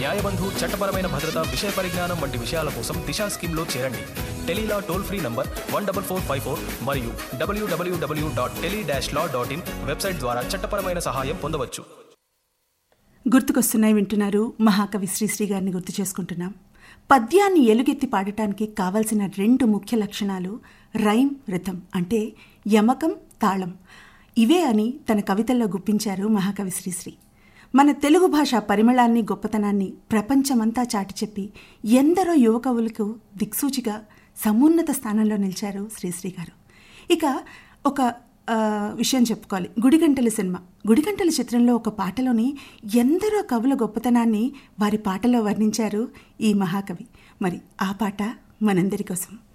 న్యాయబంధు చట్టపరమైన భద్రత విషయ పరిజ్ఞానం వంటి విషయాల కోసం దిశా స్కీమ్లో చేరండి tele law toll free number one double four five four మరియు W W W dot tele dash law dot in website ద్వారా చట్టపరమైన సహాయం పొందవచ్చు గుర్తుకొస్తున్నాయి వింటున్నారు మహాకవి శ్రీశ్రీ గారిని గుర్తు చేసుకుంటున్నాం పద్యాన్ని ఎలుగెత్తి పాడటానికి కావాల్సిన రెండు ముఖ్య లక్షణాలు రైమ్ రిథం అంటే యమకం తాళం ఇవే అని తన కవితల్లో గుప్పించారు మహాకవి శ్రీశ్రీ మన తెలుగు భాష పరిమళాన్ని గొప్పతనాన్ని ప్రపంచమంతా చాటి చెప్పి ఎందరో యువకవులకు దిక్సూచిగా సమున్నత స్థానంలో నిలిచారు శ్రీశ్రీ గారు ఇక ఒక ఆ, విషయం చెప్పుకోవాలి గుడిగంటల సినిమా గుడిగంటల చిత్రంలో ఒక పాటలోని ఎందరో కవుల గొప్పతనాన్ని వారి పాటలో వర్ణించారు ఈ మహాకవి మరి ఆ పాట మనందరి కోసం